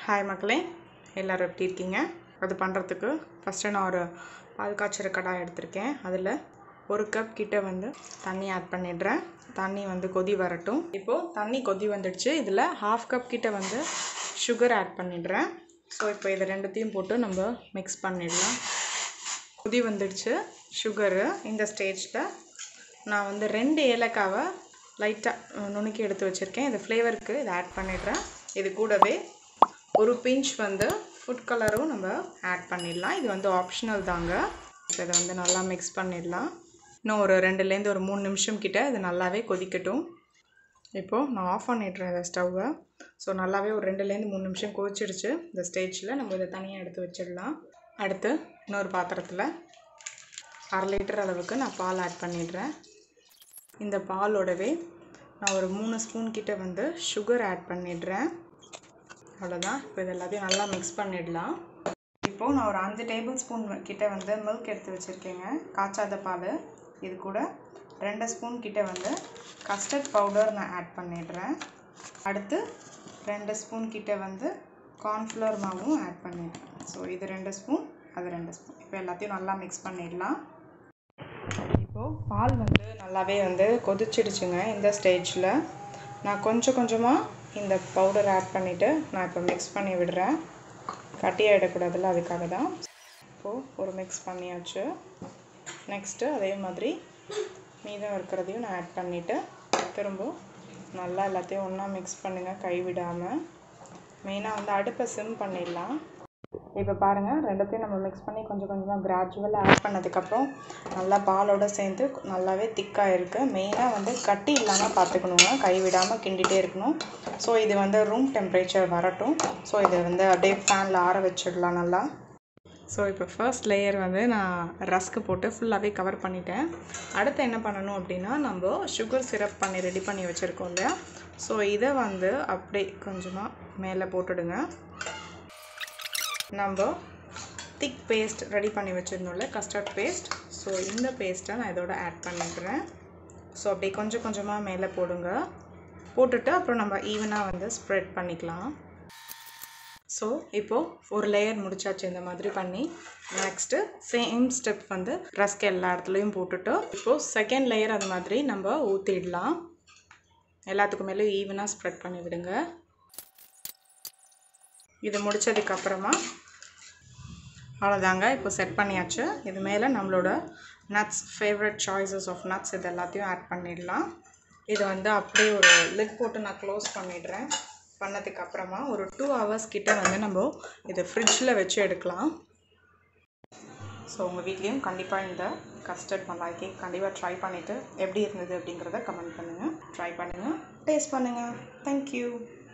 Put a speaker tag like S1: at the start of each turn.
S1: hi மக்களே எல்லோரும் எப்படி இருக்கீங்க அது பண்ணுறதுக்கு ஃபஸ்ட்டு நான் ஒரு பால் காய்ச்சிற கடாய் எடுத்திருக்கேன் அதில் ஒரு கப் கிட்ட வந்து தண்ணி ஆட் பண்ணிடுறேன் தண்ணி வந்து கொதி வரட்டும் இப்போது தண்ணி கொதி வந்துடுச்சு இதில் ஹாஃப் கப் கிட்ட வந்து சுகர் ஆட் பண்ணிடுறேன் ஸோ இப்போ இதை ரெண்டுத்தையும் போட்டு நம்ம மிக்ஸ் பண்ணிடலாம் கொதி வந்துடுச்சு சுகரு இந்த ஸ்டேஜில் நான் வந்து ரெண்டு ஏலக்காவை லைட்டாக நுணுக்கி எடுத்து வச்சுருக்கேன் இது ஃப்ளேவருக்கு இதை ஆட் பண்ணிடுறேன் இது கூடவே ஒரு பிஞ்ச் வந்து ஃபுட் கலரும் நம்ம ஆட் பண்ணிடலாம் இது வந்து ஆப்ஷனல் தாங்க இப்போ இதை வந்து நல்லா மிக்ஸ் பண்ணிடலாம் இன்னும் ஒரு ரெண்டுலேருந்து ஒரு மூணு நிமிஷம் கிட்ட இது நல்லாவே கொதிக்கட்டும் இப்போது நான் ஆஃப் பண்ணிடுறேன் இந்த ஸ்டவ்வை ஸோ நல்லாவே ஒரு ரெண்டுலேருந்து மூணு நிமிஷம் கொதிச்சிடுச்சு இந்த ஸ்டேஜில் நம்ம இதை தனியாக எடுத்து வச்சிடலாம் அடுத்து இன்னொரு பாத்திரத்தில் அரை லிட்டர் அளவுக்கு நான் பால் ஆட் பண்ணிடுறேன் இந்த பாலோடவே நான் ஒரு மூணு ஸ்பூன் கிட்ட வந்து சுகர் ஆட் பண்ணிடுறேன் அவ்வளோதான் இப்போ இது எல்லாத்தையும் நல்லா மிக்ஸ் பண்ணிடலாம் இப்போது நான் ஒரு அஞ்சு டேபிள் ஸ்பூன் கிட்ட வந்து மில்க் எடுத்து வச்சுருக்கேங்க காய்ச்சாத பால் இது கூட ரெண்டு ஸ்பூன் கிட்ட வந்து கஸ்டர்ட் பவுடர் நான் ஆட் பண்ணிடுறேன் அடுத்து ரெண்டு ஸ்பூன் கிட்ட வந்து கார்ன்ஃப்ளவர் மாவும் ஆட் பண்ணிடுறேன் ஸோ இது ரெண்டு ஸ்பூன் அது ரெண்டு ஸ்பூன் இப்போ எல்லாத்தையும் நல்லா மிக்ஸ் பண்ணிடலாம் இப்போது பால் வந்து நல்லாவே வந்து கொதிச்சிடுச்சுங்க இந்த ஸ்டேஜில் நான் கொஞ்சம் கொஞ்சமாக இந்த பவுடர் ஆட் பண்ணிவிட்டு நான் இப்போ மிக்ஸ் பண்ணி விடுறேன் கட்டியாகிடக்கூடாதுல்ல அதுக்காக தான் இப்போது ஒரு மிக்ஸ் பண்ணியாச்சு நெக்ஸ்ட்டு அதே மாதிரி மீதம் இருக்கிறதையும் நான் ஆட் பண்ணிவிட்டு திரும்ப நல்லா எல்லாத்தையும் ஒன்றா மிக்ஸ் பண்ணுங்கள் கைவிடாமல் மெயினாக வந்து அடுப்பை சிம் பண்ணிடலாம் இப்போ பாருங்கள் ரெண்டுத்தையும் நம்ம மிக்ஸ் பண்ணி கொஞ்சம் கொஞ்சமாக கிராஜுவலாக ஆட் பண்ணதுக்கப்புறம் நல்லா பாலோடு சேர்ந்து நல்லாவே திக்காக இருக்குது மெயினாக வந்து கட்டி இல்லாமல் பார்த்துக்கணுங்க கை விடாமல் கிண்டிகிட்டே இருக்கணும் ஸோ இது வந்து ரூம் டெம்பரேச்சர் வரட்டும் ஸோ இதை வந்து அப்படியே ஃபேனில் ஆற வச்சிடலாம் நல்லா ஸோ இப்போ ஃபர்ஸ்ட் லேயர் வந்து நான் ரஸ்க்கு போட்டு ஃபுல்லாகவே கவர் பண்ணிட்டேன் அடுத்து என்ன பண்ணணும் அப்படின்னா நம்ம சுகர் சிரப் பண்ணி ரெடி பண்ணி வச்சுருக்கோம் இல்லையா ஸோ இதை வந்து அப்படியே கொஞ்சமாக மேலே போட்டுடுங்க நம்ம திக் பேஸ்ட் ரெடி பண்ணி வச்சுருந்தோம்ல கஸ்டர்ட் பேஸ்ட் ஸோ இந்த பேஸ்ட்டை நான் இதோட ஆட் பண்ணிக்கிறேன் ஸோ அப்படியே கொஞ்சம் கொஞ்சமாக மேலே போடுங்க போட்டுட்டு அப்புறம் நம்ம ஈவனாக வந்து ஸ்ப்ரெட் பண்ணிக்கலாம் ஸோ இப்போது ஒரு லேயர் முடிச்சாச்சு இந்த மாதிரி பண்ணி நெக்ஸ்ட்டு சேம் ஸ்டெப் வந்து ரஸ்க் எல்லா இடத்துலையும் போட்டுட்டு இப்போது செகண்ட் லேயர் அது மாதிரி நம்ம ஊற்றிடலாம் எல்லாத்துக்கு மேலே ஈவனாக ஸ்ப்ரெட் பண்ணி விடுங்க இது முடித்ததுக்கப்புறமா அவ்வளோதாங்க இப்போ செட் பண்ணியாச்சு இது மேலே நம்மளோட nuts favourite choices of nuts இது எல்லாத்தையும் ஆட் பண்ணிடலாம் இது வந்து அப்படியே ஒரு லிட் போட்டு நான் க்ளோஸ் பண்ணிடுறேன் பண்ணதுக்கு அப்புறமா ஒரு டூ ஹவர்ஸ் கிட்ட வந்து நம்ம இதை ஃப்ரிட்ஜில் வச்சு எடுக்கலாம் ஸோ உங்கள் வீட்லேயும் கண்டிப்பாக இந்த கஸ்டர்ட் மலாய் கேக் கண்டிப்பாக ட்ரை பண்ணிவிட்டு எப்படி இருந்தது அப்படிங்கிறத கமெண்ட் பண்ணுங்கள் ட்ரை பண்ணுங்கள் டேஸ்ட் பண்ணுங்கள் தேங்க்யூ